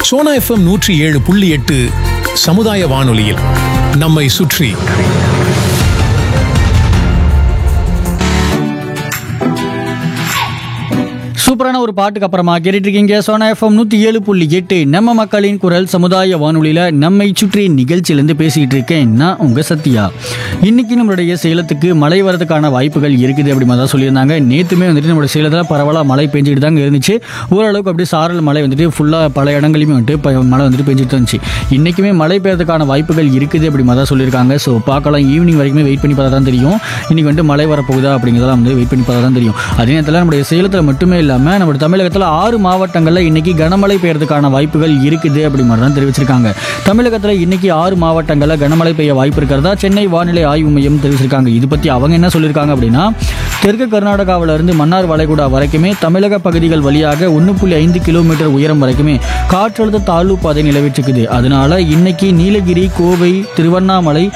Sona FM நூற்றி ஏழு புள்ளி எட்டு சமுதாய வானொலியில் நம்மை சுற்றி சூப்பரான ஒரு பாட்டுக்கு அப்புறமா கேட்டுட்டு இருக்கீங்க சோனா எஃப்எம் நூற்றி ஏழு புள்ளி எட்டு நம்ம மக்களின் குரல் சமுதாய வானொலியில் நம்மை சுற்றி நிகழ்ச்சியிலேருந்து பேசிக்கிட்டு இருக்கேன் நான் உங்கள் சத்யா இன்னைக்கு நம்மளுடைய சேலத்துக்கு மழை வரதுக்கான வாய்ப்புகள் இருக்குது அப்படி மாதிரி தான் சொல்லியிருந்தாங்க நேற்றுமே வந்துட்டு நம்மளுடைய சேலத்தில் பரவலாக மழை பெஞ்சிட்டு தாங்க இருந்துச்சு ஓரளவுக்கு அப்படியே சாரல் மழை வந்துட்டு ஃபுல்லாக பல இடங்களையுமே வந்துட்டு ப- மழை வந்துட்டு பெஞ்சிட்டு இருந்துச்சு இன்றைக்குமே மழை பெய்யறதுக்கான வாய்ப்புகள் இருக்குது அப்படி மாதிரி தான் சொல்லியிருக்காங்க ஸோ பார்க்கலாம் ஈவினிங் வரைக்குமே வெயிட் பண்ணி பார்த்தா தான் தெரியும் இன்னைக்கு வந்துட்டு மழை வரப்போகுதா அப்படிங்கிறதெல்லாம் வந்து வெயிட் பண்ணி பார்த்தா தான் தெரியும் அதே நேரத்தில் நம்முடைய சேலத்தில் மட்டுமே இல்லாமல் நம்ம தமிழகத்தில் ஆறு மாவட்டங்களில் இன்னைக்கு கனமழை பெய்யறதுக்கான வாய்ப்புகள் இருக்குது அப்படி மாதிரி தான் தெரிவிச்சிருக்காங்க தமிழகத்தில் இன்னைக்கு ஆறு மாவட்டங்களில் கனமழை பெய்ய வாய்ப்பு இருக்கிறதா சென்னை வானிலை ஆய்வு மையம் தெரிவிச்சிருக்காங்க இது பற்றி அவங்க என்ன சொல்லியிருக்காங்க அப்படின்னா தெற்கு கர்நாடகாவில இருந்து மன்னார் வளைகுடா வரைக்குமே தமிழக பகுதிகள் வழியாக ஒன்று புள்ளி ஐந்து கிலோமீட்டர் உயரம் வரைக்குமே காற்றழுத்த தாழ்வு பாதை நிலவிட்டு இருக்குது அதனால இன்னைக்கு நீலகிரி கோவை திருவண்ணாமலை